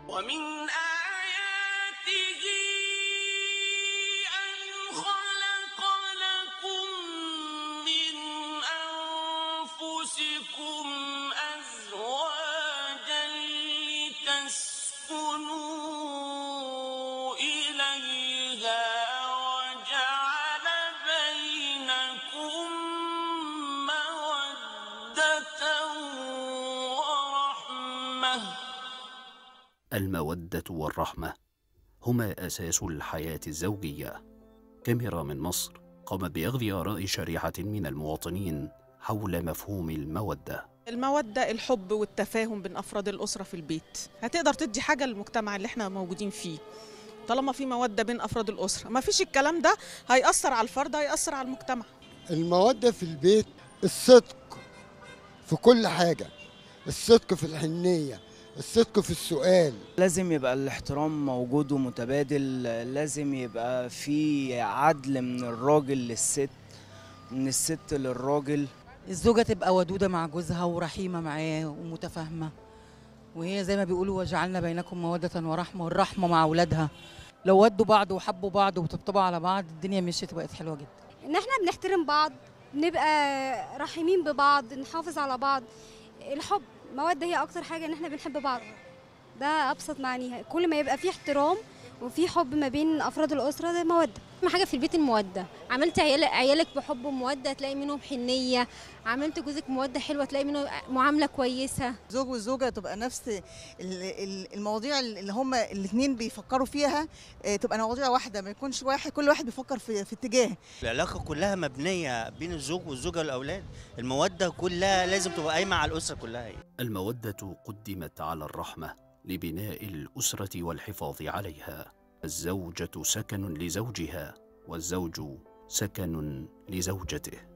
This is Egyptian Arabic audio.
ومن آياته أن خلق لكم من أنفسكم أزواجا لتسكنوا إليها وجعل بينكم مودة ورحمة المودة والرحمة هما أساس الحياة الزوجية كاميرا من مصر قامت بأخذ آراء شريحة من المواطنين حول مفهوم المودة المودة الحب والتفاهم بين أفراد الأسرة في البيت هتقدر تدي حاجة للمجتمع اللي احنا موجودين فيه طالما في مودة بين أفراد الأسرة ما فيش الكلام ده هيأثر على الفرد هيأثر على المجتمع المودة في البيت الصدق في كل حاجة الصدق في الحنية الصدق في السؤال لازم يبقى الاحترام موجود ومتبادل لازم يبقى في عدل من الراجل للست من الست للراجل الزوجة تبقى ودودة مع جوزها ورحيمة معاه ومتفاهمة وهي زي ما بيقولوا وجعلنا بينكم مودة ورحمة والرحمة مع أولادها لو ودوا بعض وحبوا بعض وطبطبوا على بعض الدنيا مشيت وبقت حلوة جدا ان احنا بنحترم بعض نبقى رحيمين ببعض نحافظ على بعض الحب مودة هي اكتر حاجة ان احنا بنحب بعض ده ابسط معنيها كل ما يبقى فيه احترام وفي حب ما بين افراد الاسرة ده مودة اهم حاجه في البيت الموده عملت عيال عيالك بحب وموده تلاقي منهم حنيه عملت جوزك موده حلوه تلاقي منه معامله كويسه الزوج والزوجه تبقى نفس ال- ال- المواضيع اللي هما الاثنين بيفكروا فيها آه، تبقى مواضيع واحده ما يكونش واحد كل واحد بيفكر في, في اتجاه العلاقة كلها مبنية بين الزوج والزوجة والأولاد المودة كلها لازم تبقى قايمة على الأسرة كلها المودة قدمت على الرحمة لبناء الأسرة والحفاظ عليها الزوجة سكن لزوجها والزوج سكن لزوجته